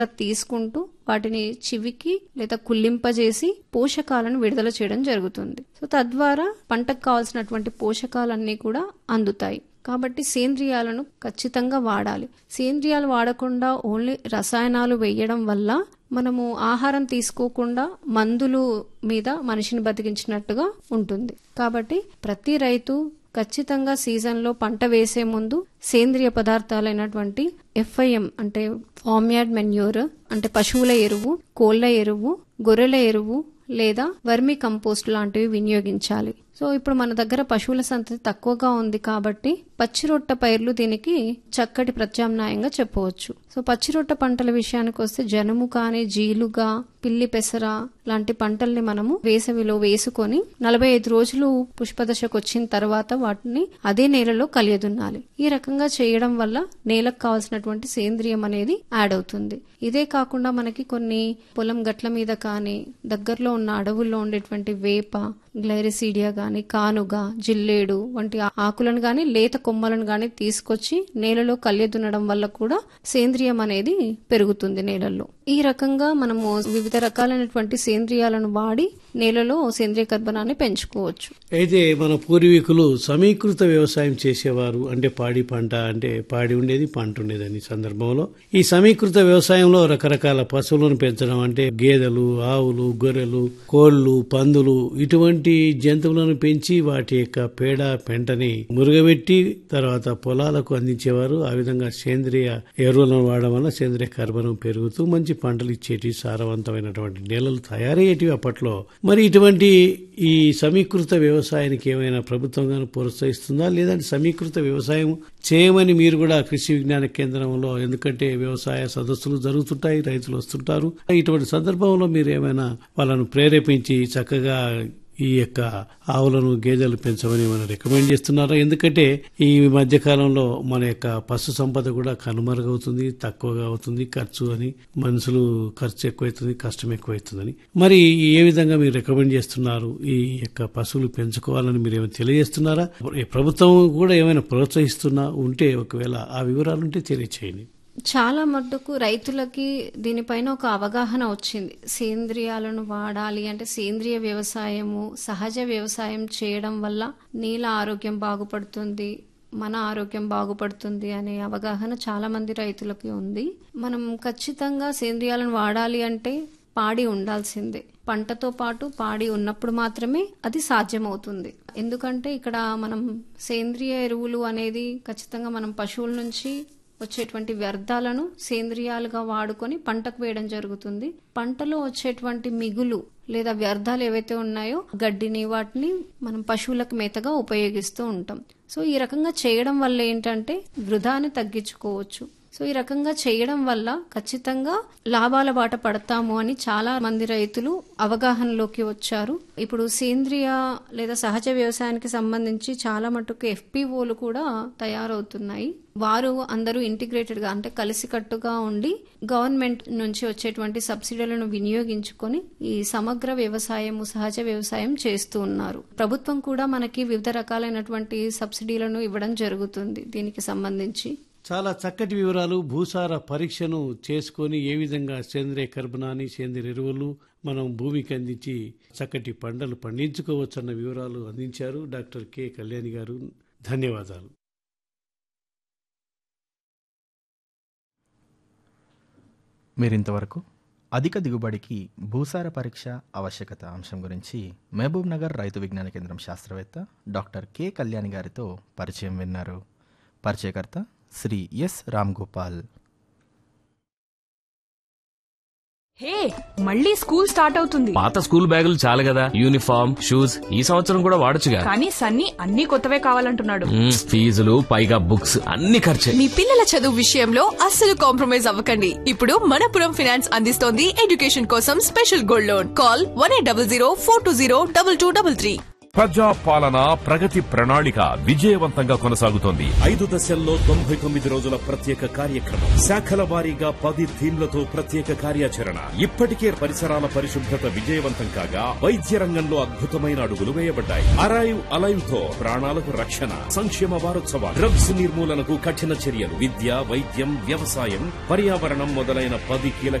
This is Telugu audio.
తీసుకుంటూ వాటిని చివికి లేదా కుల్లింపజేసి పోషకాలను విడుదల చేయడం జరుగుతుంది సో తద్వారా పంటకు కావాల్సినటువంటి పోషకాలన్నీ కూడా అందుతాయి కాబట్టి సేంద్రియాలను ఖచ్చితంగా వాడాలి సేంద్రియాలు వాడకుండా ఓన్లీ రసాయనాలు వేయడం వల్ల మనము ఆహారం తీసుకోకుండా మందులు మీద మనిషిని బతికించినట్టుగా ఉంటుంది కాబట్టి ప్రతి రైతు ఖచ్చితంగా సీజన్లో పంట వేసే ముందు సేంద్రియ పదార్థాలైనటువంటి ఎఫ్ఐఎం అంటే ఫార్మ్యార్డ్ మెన్యూర్ అంటే పశువుల ఎరువు కోళ్ల ఎరువు గొర్రెల ఎరువు లేదా వర్మి కంపోస్ట్ లాంటివి వినియోగించాలి సో ఇప్పుడు మన దగ్గర పశువుల సంతతి తక్కువగా ఉంది కాబట్టి పచ్చిరొట్ట పైర్లు దీనికి చక్కటి ప్రత్యామ్నాయంగా చెప్పవచ్చు సో పచ్చిరొట్ట పంటల విషయానికి వస్తే జనుము కానీ జీలుగా పిల్లి పెసర లాంటి పంటల్ని మనము వేసవిలో వేసుకొని నలభై ఐదు రోజులు పుష్పదశకు వచ్చిన తర్వాత వాటిని అదే నేలలో కలియదున్నాలి ఈ రకంగా చేయడం వల్ల నేలకు కావాల్సినటువంటి సేంద్రియం అనేది యాడ్ అవుతుంది ఇదే కాకుండా మనకి కొన్ని పొలం గట్ల మీద కానీ దగ్గరలో ఉన్న అడవుల్లో ఉండేటువంటి వేప గ్లైరిసీడియా గాని కానుగ జిల్లేడు వంటి ఆకులను గాని లేత కొమ్మలను గాని తీసుకొచ్చి నేలలో కలియదున్నడం వల్ల కూడా సేంద్రియం అనేది పెరుగుతుంది నేలల్లో ఈ రకంగా మనము వివిధ రకాలైనటువంటి సేంద్రియాలను వాడి నేలలో సేంద్రియ కర్బనాన్ని పెంచుకోవచ్చు అయితే మన పూర్వీకులు సమీకృత వ్యవసాయం చేసేవారు అంటే పాడి పంట అంటే పాడి ఉండేది పంట ఉండేదని ఈ సందర్భంలో ఈ సమీకృత వ్యవసాయంలో రకరకాల పశువులను పెంచడం అంటే గేదెలు ఆవులు గొర్రెలు కోళ్లు పందులు ఇటువంటి జంతువులను పెంచి వాటి యొక్క పేడ పెంటని మురుగబెట్టి తర్వాత పొలాలకు అందించేవారు ఆ విధంగా సేంద్రియ ఎరువులను వాడడం వల్ల సేంద్రియ కర్బనం పెరుగుతూ మంచి పంటలు ఇచ్చేటి సారవంతమైనటువంటి నేలలు తయారయ్యేటివి అప్పట్లో మరి ఇటువంటి ఈ సమీకృత వ్యవసాయానికి ఏమైనా ప్రభుత్వం గాను ప్రోత్సహిస్తుందా లేదంటే సమీకృత వ్యవసాయం చేయమని మీరు కూడా కృషి విజ్ఞాన కేంద్రంలో ఎందుకంటే వ్యవసాయ సదస్సులు జరుగుతుంటాయి రైతులు వస్తుంటారు ఇటువంటి సందర్భంలో మీరు ఏమైనా వాళ్ళను ప్రేరేపించి చక్కగా ఈ యొక్క ఆవులను గేదెలు పెంచమని మనం రికమెండ్ చేస్తున్నారా ఎందుకంటే ఈ మధ్య కాలంలో మన యొక్క పశు సంపద కూడా కనుమరుగవుతుంది తక్కువగా అవుతుంది ఖర్చు అని మనుషులు ఖర్చు ఎక్కువైతుంది కష్టం ఎక్కువైతుందని మరి ఏ విధంగా మీరు రికమెండ్ చేస్తున్నారు ఈ యొక్క పశువులు పెంచుకోవాలని మీరు ఏమైనా తెలియజేస్తున్నారా ఈ ప్రభుత్వం కూడా ఏమైనా ప్రోత్సహిస్తున్నా ఉంటే ఒకవేళ ఆ వివరాలు ఉంటే తెలియచేయండి చాలా మట్టుకు రైతులకి దీనిపైన ఒక అవగాహన వచ్చింది సేంద్రియాలను వాడాలి అంటే సేంద్రియ వ్యవసాయము సహజ వ్యవసాయం చేయడం వల్ల నీళ్ళ ఆరోగ్యం బాగుపడుతుంది మన ఆరోగ్యం బాగుపడుతుంది అనే అవగాహన చాలా మంది రైతులకి ఉంది మనం ఖచ్చితంగా సేంద్రియాలను వాడాలి అంటే పాడి ఉండాల్సిందే పంటతో పాటు పాడి ఉన్నప్పుడు మాత్రమే అది సాధ్యమవుతుంది ఎందుకంటే ఇక్కడ మనం సేంద్రియ ఎరువులు అనేది ఖచ్చితంగా మనం పశువుల నుంచి వచ్చేటువంటి వ్యర్థాలను సేంద్రియాలుగా వాడుకొని పంటకు వేయడం జరుగుతుంది పంటలో వచ్చేటువంటి మిగులు లేదా వ్యర్థాలు ఏవైతే ఉన్నాయో గడ్డిని వాటిని మనం పశువులకు మేతగా ఉపయోగిస్తూ ఉంటాం సో ఈ రకంగా చేయడం వల్ల ఏంటంటే వృధాని తగ్గించుకోవచ్చు సో ఈ రకంగా చేయడం వల్ల ఖచ్చితంగా లాభాల బాట పడతాము అని చాలా మంది రైతులు అవగాహనలోకి వచ్చారు ఇప్పుడు సేంద్రియ లేదా సహజ వ్యవసాయానికి సంబంధించి చాలా మటుకు ఎఫ్పిఓలు కూడా తయారవుతున్నాయి వారు అందరూ ఇంటిగ్రేటెడ్ గా అంటే కలిసికట్టుగా ఉండి గవర్నమెంట్ నుంచి వచ్చేటువంటి సబ్సిడీలను వినియోగించుకొని ఈ సమగ్ర వ్యవసాయము సహజ వ్యవసాయం చేస్తూ ఉన్నారు ప్రభుత్వం కూడా మనకి వివిధ రకాలైనటువంటి సబ్సిడీలను ఇవ్వడం జరుగుతుంది దీనికి సంబంధించి చాలా చక్కటి వివరాలు భూసార పరీక్షను చేసుకొని ఏ విధంగా సేంద్రియ కర్బనాన్ని సేంద్రియ ఎరువులు మనం భూమికి అందించి చక్కటి పంటలు పండించుకోవచ్చన్న వివరాలు అందించారు డాక్టర్ కె కళ్యాణి గారు ధన్యవాదాలు మీరింతవరకు అధిక దిగుబడికి భూసార పరీక్ష ఆవశ్యకత అంశం గురించి మహబూబ్ నగర్ రైతు విజ్ఞాన కేంద్రం శాస్త్రవేత్త డాక్టర్ కె కళ్యాణి గారితో పరిచయం విన్నారు పరిచయకర్త శ్రీ ఎస్ రామ్ గోపాల్ హే మళ్ళీ స్కూల్ స్టార్ట్ అవుతుంది పాత స్కూల్ బ్యాగులు చాలు కదా యూనిఫామ్ షూస్ ఈ సంవత్సరం కూడా వాడొచ్చుగా కానీ సన్నీ అన్ని కొత్తవే కావాలంటున్నాడు మ్మ్, ఫీజులు పైగా బుక్స్ అన్ని ఖర్చే మీ పిల్లల చదువు విషయంలో అస్సలు కాంప్రమైజ్ అవ్వకండి ఇప్పుడు మనపురం ఫినాన్స్ అందిస్తోంది ఎడ్యుకేషన్ కోసం special gold loan call one eight double zero four two zero double two double three ప్రజా పాలన ప్రగతి ప్రణాళిక విజయవంతంగా కొనసాగుతోంది ఐదు దశల్లో తొంభై తొమ్మిది రోజుల ప్రత్యేక కార్యక్రమం శాఖల వారీగా పది థీమ్లతో ప్రత్యేక కార్యాచరణ ఇప్పటికే పరిసరాల పరిశుభ్రత విజయవంతం కాగా వైద్య రంగంలో అద్భుతమైన అడుగులు వేయబడ్డాయి అరైవ్ అలైవ్ తో ప్రాణాలకు రక్షణ సంక్షేమ వారోత్సవాలు డ్రగ్స్ నిర్మూలనకు కఠిన చర్యలు విద్య వైద్యం వ్యవసాయం పర్యావరణం మొదలైన పది కీలక